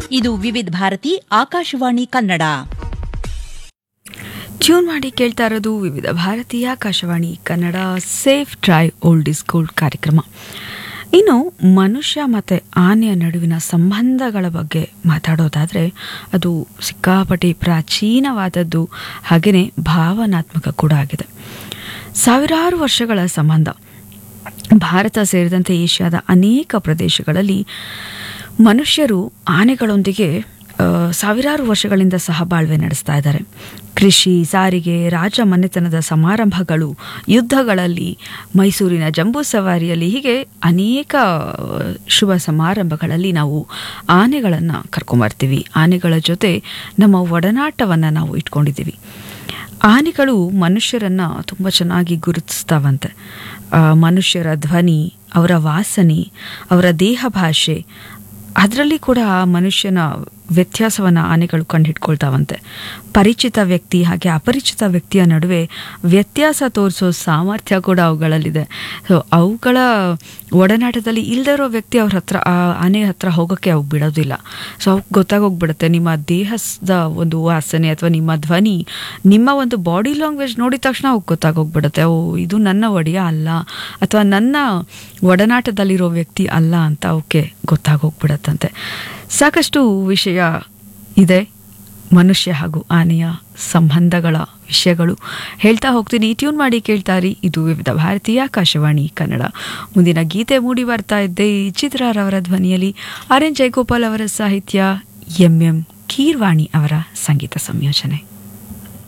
ಇದು ವಿವಿಧ ಭಾರತಿ ಆಕಾಶವಾಣಿ ಕನ್ನಡ ಟ್ಯೂನ್ ಮಾಡಿ ಕೇಳ್ತಾ ಇರೋದು ವಿವಿಧ ಭಾರತೀಯ ಆಕಾಶವಾಣಿ ಕನ್ನಡ ಸೇಫ್ ಟ್ರೈ ಓಲ್ಡ್ ಇಸ್ ಗೋಲ್ಡ್ ಕಾರ್ಯಕ್ರಮ ಇನ್ನು ಮನುಷ್ಯ ಮತ್ತು ಆನೆಯ ನಡುವಿನ ಸಂಬಂಧಗಳ ಬಗ್ಗೆ ಮಾತಾಡೋದಾದರೆ ಅದು ಸಿಕ್ಕಾಪಟ್ಟೆ ಪ್ರಾಚೀನವಾದದ್ದು ಹಾಗೆಯೇ ಭಾವನಾತ್ಮಕ ಕೂಡ ಆಗಿದೆ ಸಾವಿರಾರು ವರ್ಷಗಳ ಸಂಬಂಧ ಭಾರತ ಸೇರಿದಂತೆ ಏಷ್ಯಾದ ಅನೇಕ ಪ್ರದೇಶಗಳಲ್ಲಿ ಮನುಷ್ಯರು ಆನೆಗಳೊಂದಿಗೆ ಆ, ಸಾವಿರಾರು ವರ್ಷಗಳಿಂದ ಸಹಬಾಳ್ವೆ ನಡೆಸ್ತಾ ಇದ್ದಾರೆ ಕೃಷಿ ಸಾರಿಗೆ ರಾಜ ಮನೆತನದ ಸಮಾರಂಭಗಳು ಯುದ್ಧಗಳಲ್ಲಿ ಮೈಸೂರಿನ ಜಂಬೂ ಸವಾರಿಯಲ್ಲಿ ಹೀಗೆ ಅನೇಕ ಆ, ಶುಭ ಸಮಾರಂಭಗಳಲ್ಲಿ ನಾವು ಆನೆಗಳನ್ನು ಕರ್ಕೊಂಬರ್ತೀವಿ ಆನೆಗಳ ಜೊತೆ ನಮ್ಮ ಒಡನಾಟವನ್ನು ನಾವು ಇಟ್ಕೊಂಡಿದ್ದೀವಿ ಆನೆಗಳು ಮನುಷ್ಯರನ್ನ ತುಂಬ ಚೆನ್ನಾಗಿ ಗುರುತಿಸ್ತಾವಂತೆ ಆ, ಮನುಷ್ಯರ ಧ್ವನಿ ಅವರ ವಾಸನೆ ಅವರ ದೇಹ ಭಾಷೆ ಅದರಲ್ಲಿ ಕೂಡ ಆ ಮನುಷ್ಯನ ವ್ಯತ್ಯಾಸವನ್ನು ಆನೆಗಳು ಕಂಡುಹಿಡ್ಕೊಳ್ತಾವಂತೆ ಪರಿಚಿತ ವ್ಯಕ್ತಿ ಹಾಗೆ ಅಪರಿಚಿತ ವ್ಯಕ್ತಿಯ ನಡುವೆ ವ್ಯತ್ಯಾಸ ತೋರಿಸೋ ಸಾಮರ್ಥ್ಯ ಕೂಡ ಅವುಗಳಲ್ಲಿದೆ ಸೊ ಅವುಗಳ ಒಡನಾಟದಲ್ಲಿ ಇಲ್ದಿರೋ ವ್ಯಕ್ತಿ ಅವ್ರ ಹತ್ರ ಆ ಆನೆ ಹತ್ರ ಹೋಗೋಕ್ಕೆ ಅವು ಬಿಡೋದಿಲ್ಲ ಸೊ ಅವ್ಕೆ ಗೊತ್ತಾಗೋಗ್ಬಿಡುತ್ತೆ ನಿಮ್ಮ ದೇಹದ ಒಂದು ವಾಸನೆ ಅಥವಾ ನಿಮ್ಮ ಧ್ವನಿ ನಿಮ್ಮ ಒಂದು ಬಾಡಿ ಲ್ಯಾಂಗ್ವೇಜ್ ನೋಡಿದ ತಕ್ಷಣ ಅವ್ಕೆ ಗೊತ್ತಾಗೋಗ್ಬಿಡುತ್ತೆ ಓ ಇದು ನನ್ನ ಒಡೆಯ ಅಲ್ಲ ಅಥವಾ ನನ್ನ ಒಡನಾಟದಲ್ಲಿರೋ ವ್ಯಕ್ತಿ ಅಲ್ಲ ಅಂತ ಅವಕ್ಕೆ ಗೊತ್ತಾಗೋಗ್ಬಿಡತ್ತಂತೆ ಸಾಕಷ್ಟು ವಿಷಯ ಇದೆ ಮನುಷ್ಯ ಹಾಗೂ ಆನೆಯ ಸಂಬಂಧಗಳ ವಿಷಯಗಳು ಹೇಳ್ತಾ ಹೋಗ್ತೀನಿ ಟ್ಯೂನ್ ಮಾಡಿ ಕೇಳ್ತಾರಿ ಇದು ವಿವಿಧ ಭಾರತೀಯ ಆಕಾಶವಾಣಿ ಕನ್ನಡ ಮುಂದಿನ ಗೀತೆ ಮೂಡಿ ಬರ್ತಾ ಇದ್ದೆ ಈ ಚಿತ್ರರವರ ಧ್ವನಿಯಲ್ಲಿ ಆರ್ ಎನ್ ಜಯಗೋಪಾಲ್ ಅವರ ಸಾಹಿತ್ಯ ಎಂ ಎಂ ಕೀರ್ವಾಣಿ ಅವರ ಸಂಗೀತ ಸಂಯೋಜನೆ